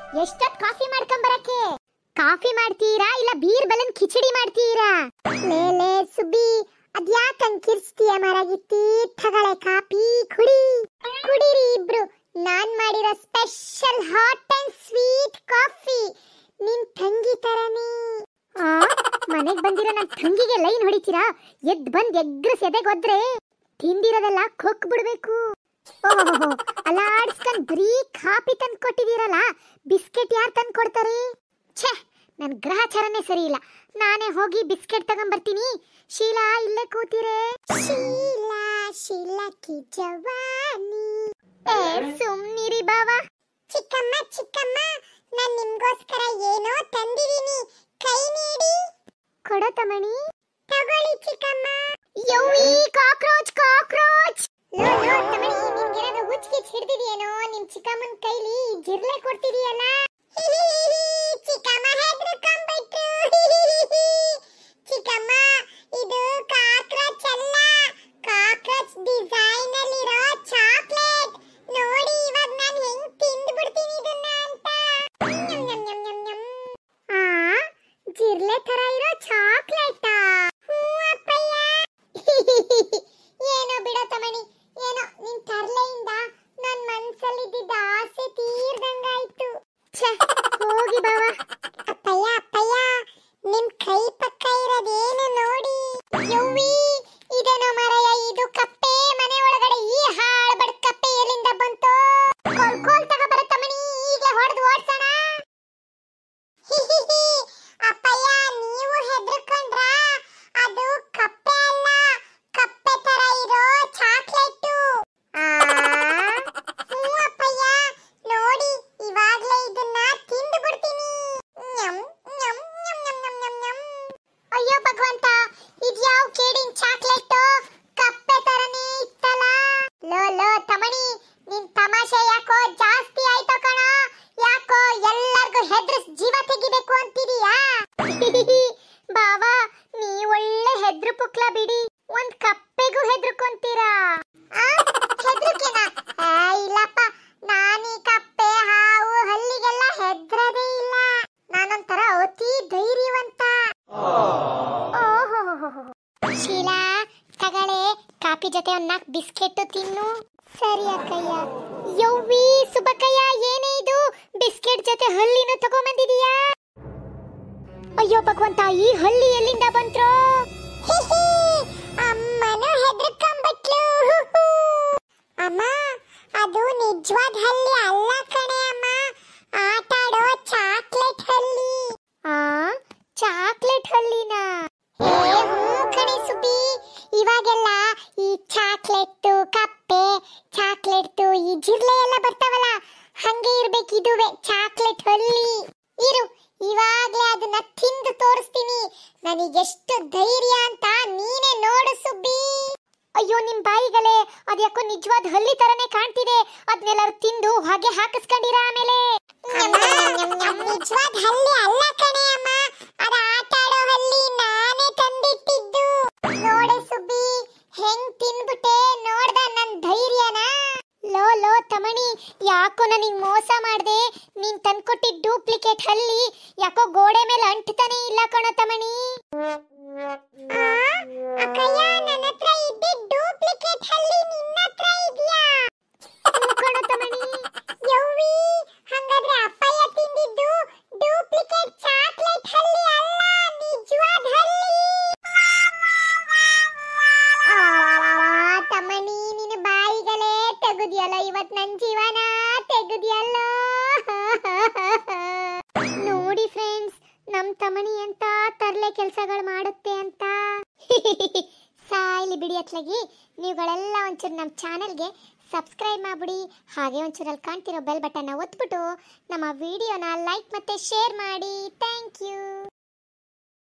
ಎಷ್ಟೊತ್ ಕಾಫಿ ಮಾಡ್ಕೊಂಡ್ ಬರಕ್ಕೆ ಕಾಫಿ ಮಾಡ್ತೀರಾ ಇಲ್ಲ ಬೀರ್ ಬಲನ್ ಕಿಚಡಿ ಮಾಡ್ತೀರಾ ಲೇ ಲೇ ಸುಬ್ಬಿ ಅದ್ಯಾಕ್ ಹಂಗ್ ಕಿರ್ಸ್ತೀಯ ಮರಗಿತ್ತಿ ತಗಳೆ ಕಾಫಿ ಕುಡಿ ಕುಡಿರಿ ಇಬ್ರು ನಾನ್ ಮಾಡಿರೋ special hot and sweet coffee ನಿನ್ ತಂಗಿ ತರನೇ ಆ ಮನೆಗ್ ಬಂದಿರೋ ನನ್ ತಂಗಿಗೆ ಲೈನ್ ಹೊಡಿತೀರಾ ಎದ್ ಬಂದ್ ಎಗ್ರಸ್ ಎದೆಗೊದ್ರೆ ತಿಂದಿರೋದೆಲ್ಲ ಕೊಕ್ ಬಿಡ್ಬೇಕು ಓಹೋ ಅಲಾಡ್ಸ್ಕೊಂಡ್ ಬರೀ ಕಾಫಿ ತಂದ್ ಕೊಟ್ಟಿದೀರಲ್ಲ ಬಿಸ್ಕೆಟ್ ಯಾರು ತಂದ್ ಕೊಡ್ತಾರೆ ಛೇ ನನ್ ಗ್ರಹಚಾರನೇ ಸರಿ ಇಲ್ಲ ನಾನೇ ಹೋಗಿ ಬಿಸ್ಕೆಟ್ ತಗೊಂಬರ್ತೀನಿ ಶೀಲಾ ಇಲ್ಲೇ ಕೂತಿರೆ ಶೀಲಾ ಶೀಲಕ್ಕಿ ಜವಾನಿ ಏ ಸುಮ್ನಿರಿ ಬಾವಾ ಚಿಕ್ಕಮ್ಮ ಚಿಕ್ಕಮ್ಮ ನಾನ್ ನಿಮ್ಗೋಸ್ಕರ ಏನೋ ತಂದಿದೀನಿ ಕೈ ನೀಡಿ ಕೊಡೋ ತಮಣಿ ತಗೊಳ್ಳಿ ಚಿಕ್ಕಮ್ಮ ಯವ್ವಿ ಕಾಕ್ರೋಚ್ ಕಾಕ್ರೋಚ್ ಲೋ ಲೋ ತಮಣಿ ನಿಮ್ಗೇನಾದ್ರೂ ಹುಚ್ಚಿಗೆ ಹಿಡ್ದಿದ್ಯೇನೋ ನಿಮ್ ಚಿಕ್ಕಮ್ಮನ್ ಕೈಲಿ ಜಿರ್ಲೆ ಕೊಡ್ತಿದೀಯಲ್ಲ ಚಿಕ್ಕಮ್ಮ ಹೆದ್ರುಕೊಂಡ್ಬಿಟ್ರು ಚಿಕ್ಕಮ್ಮ ಇದು ಕಾಕ್ರೋಚ್ ಅಲ್ಲ ಕಾಕ್ರೋಚ್ ಡಿಸೈನ್ ಅಲ್ಲಿರೋ ಚಾಕ್ಲೇಟ್ ನೋಡಿ ಇವಾಗ ನಾನು ಹೆಂಗ್ ತಿಂದು ಬಿಡ್ತೀನಿ ಇದನ್ನ ಅಂತ ನ್ಯಮ್ ನ್ಯಮ್ ನ್ಯಮ್ ನ್ಯಮ್ ನ್ಯಮ್. ಆ ಜಿರ್ಲೆ ತರ ಇರೋ ಚಾಕ್ಲೇಟಾ ಹ್ಞೂ ಅಪ್ಪಯ್ಯ ಏನೋ ಬಿಡೋ ತಮಣಿ ಏನೋ ನಿನ್ ತರ್ಲೆಯಿಂದ ನನ್ ಮನ್ಸಲ್ಲಿದ್ದಿದ್ದ ಆಸೆ ತೀರ್ದಂಗಾಯ್ತು ಛೆ ಹೋಗಿ ಬಾವ ಅಪ್ಪಯ್ಯ ಅಪ್ಪಯ್ಯ ನಿಮ್ ಕೈ ಪಕ್ಕ ಇರೋದೇನು ನೋಡಿ ಯವ್ವಿ ಇದೇನೋ ಮರಯ ಇದು ಕಪ್ಪೆ ಮನೆ ಒಳಗಡೆ ಈ ಹಾಳ್ ಬಡ್ ಕಪ್ಪೆ ಎಲ್ಲಿಂದ ಬಂತು ಕೋಲ್ ಕೋಲ್ ತಗೋಬರ ತಮಣಿ ಈಗಲೇ ಹೊಡೆದು ಓಡ್ಸೋಣ ಹಿಹಿಹಿ, ಅಪ್ಪಯ್ಯ ನೀವು ಹೆದರ್ಕೊಂಡ್ರ ಅದು ಕಪ್ಪೆ ಅಲ್ಲ ಕಪ್ಪೆ ತರ ಇರೋ ಚಾಕ್ಲೇಟು ಹ್ಞೂ ಅಪ್ಪಯ್ಯ ನೋಡಿ ಇವಾಗ್ಲೇ ಇದನ್ನ ತಿಂದು ಬಿಡ್ತೀನಿ ನ್ಯಮ್, ನ್ಯಮ್, ನ್ಯಮ್, ನ್ಯಮ್, ನ್ಯಮ್, ನ್ಯಮ್, ನ್ಯಮ್. ಅಯ್ಯೋ ಭಗವಂತ ಇದ್ಯಾವ್ ಕೇಡಿನ ಚಾಕ್ಲೇಟು ಕಪ್ಪೆ ತರನೇ ಇತ್ತಲ್ಲ ಲೋ ಲೋ ತಮಣಿ ನಿನ್ ತಮಾಷೆ ಯಾಕೋ ಜಾಸ್ತಿ ಆಯ್ತು ಕಣ ಯಾಕೋ ಎಲ್ಲರಿಗೂ ಹೆದ್ರಿಸ್ ಜೀವ ತೆಗಿಬೇಕು ಅಂತಿದೀಯಾ ಬಾವಾ ನೀ ಒಳ್ಳೆ ಹೆದ್ರು ಪುಕ್ಲ ಬಿಡಿ ಒಂದ್ ಕಪ್ಪೆಗೂ ಹೆದ್ರುಕೊಂತೀರಾ ಆ? ಹೆದ್ರಿಕೆನಾ? ಆ, ಇಲ್ಲಪ್ಪ ನಾನೀ ಕಪ್ಪೆ ಹಾವು ಹಲ್ಲಿಗೆಲ್ಲ ಹೆದ್ರದೇ ಇಲ್ಲ ನಾನೊಂಥರ ಅತಿ ಧೈರ್ಯವಂತ ಓಹೋ ಶೀಲಾ ತಗಳೆ ಕಾಫಿ ಜೊತೆ ಒಂದ್ ನಾಲ್ಕು ಬಿಸ್ಕೆಟ್ ತಿನ್ನು ಸರಿ ಅಕ್ಕಯ್ಯ ಯವ್ವಿ ಸುಬಕ್ಕಯ್ಯ ಏನೇ ಇದು ಬಿಸ್ಕೆಟ್ ಜೊತೆ ಹಳ್ಳಿನೂ ತಗೊಂಬಂದಿದೀಯಾ ಅಯ್ಯೋ ಭಗವಂತ ಈ ಹಳ್ಳಿ ಎಲ್ಲಿಂದ ಬಂತ್ರೋ ಅಮ್ಮನು ಹೆದರ್ಕೊಂಡ್ಬಿಟ್ಲು ಅಮ್ಮ ಅದು ನಿಜವಾದ ಹಳ್ಳಿ ಅಲ್ಲ ಕಣೆ ಅಮ್ಮ ಆಟ ಆಡೋ ಚಾಕ್ಲೇಟ್ ಹಳ್ಳಿ ಆ ಚಾಕ್ಲೇಟ್ ಹಳ್ಳಿನ ಏ ಹ್ಞೂ ಕಣೆ ಸುಬ್ಬಿ ಇವಾಗೆಲ್ಲ ಈ ಚಾಕ್ಲೇಟ್ ಕಪ್ಪೆ ಚಾಕ್ಲೇಟ್ ಈ ಜಿರ್ಲೆ ಎಲ್ಲ ಬರ್ತಾವಲ್ಲ ಹಂಗೆ ಇರ್ಬೇಕು ಇದುವೆ ಚಾಕ್ಲೇಟ್ ಹಳ್ಳಿ ಇರು ಇವಾಗ್ಲೇ ಅದನ್ನ ತಿಂದು ತೋರಿಸ್ತೀನಿ ನನಗೆಷ್ಟು ಧೈರ್ಯ ಅಂತ ನೀನೇ ನೋಡು ಸುಬ್ಬಿ ಅಯ್ಯೋ ನಿಮ್ ಬಾಯಿಗಳೇ ಅದ್ಯಾಕೋ ನಿಜವಾದ ಹಳ್ಳಿ ತರನೇ ಕಾಣ್ತಿದೆ ಅದನ್ನೆಲ್ಲರೂ ತಿಂದು ಹಾಗೆ ಹಾಕಿಸ್ಕೊಂಡಿರ ಆಮೇಲೆ ನಿಜವಾದ ಹಳ್ಳಿ ಅಲ್ಲ ಕಣೆ ಅಮ್ಮ ಅದ ಆಟ ಆಡೋ ಹಳ್ಳಿ ನಾನೇ ತಂದಿಟ್ಟಿದ್ದು ನೋಡೆ ಸುಬ್ಬಿ ಹೆಂಗ್ ತಿನ್ಬಿಟ್ಟೆ ನೋಡ್ದ ನನ್ ಧೈರ್ಯನ ಲೋ ಲೋ ತಮಣಿ ಯಾಕೋ ನನಗ್ ಮೋಸ ಮಾಡ್ದೆ ನೀನ್ ತಂದ್ಕೊಟ್ಟಿದ್ ಡೂಪ್ಲಿಕೇಟ್ ಹಳ್ಳಿ ಯಾಕೋ ಗೋಡೆ ಮೇಲೆ ಅಂಟ್ತಾನೆ ಇಲ್ಲ ಕಣೋ ತಮಣಿ ಅಕ್ಕಯ್ಯ ನನ್ನ ಹತ್ರ ಇದ್ದಿದ್ ಡೂಪ್ಲಿಕೇಟ್ ಹಳ್ಳಿ ನಿನ್ನ ಹತ್ರ ಇದ್ಯಾ ಕಣೋ ತಮಣಿ ಯವ್ವಿ ಹಂಗಾದ್ರೆ ಅಪ್ಪಯ್ಯ ತಿಂದಿದ್ದು ಡೂಪ್ಲಿಕೇಟ್ ಚಾಕ್ಲೇಟ್ ಹಳ್ಳಿ ಅಲ್ಲ ನಿಜವಾದ ಹಳ್ಳಿ ಆ, ತಮ್ಮನಿ ನಿನ್ನ ಬಾಯಿಗಳೇ ತೆಗುದಿಯಲ್ಲ ಇವತ್ ನನ್ ಜೀವನ ತೆಗುದಿಯಲ್ಲ ನೋಡಿ ಫ್ರೆಂಡ್ಸ್ ನಮ್ ತಮಣಿ ಅಂತ ತರ್ಲೆ ಕೆಲ್ಸಗಳು ಮಾಡುತ್ತೆ ಅಂತ ಸಾಯ್ಲಿ ಬಿಡಿ ಅತ್ಲಾಗಿ ನೀವುಗಳೆಲ್ಲ ಒಂಚೂರು ನಮ್ಮ ಚಾನಲ್ಗೆ ಸಬ್ಸ್ಕ್ರೈಬ್ ಮಾಡ್ಬಿಡಿ ಹಾಗೆ ಒಂಚೂರು ಅಲ್ಲಿ ಕಾಣ್ತಿರೋ ಬೆಲ್ ಬಟನ್ನ ಒತ್ಬಿಟ್ಟು ನಮ್ಮ ವಿಡಿಯೋನ ಲೈಕ್ ಮತ್ತೆ ಶೇರ್ ಮಾಡಿ ಥ್ಯಾಂಕ್ ಯು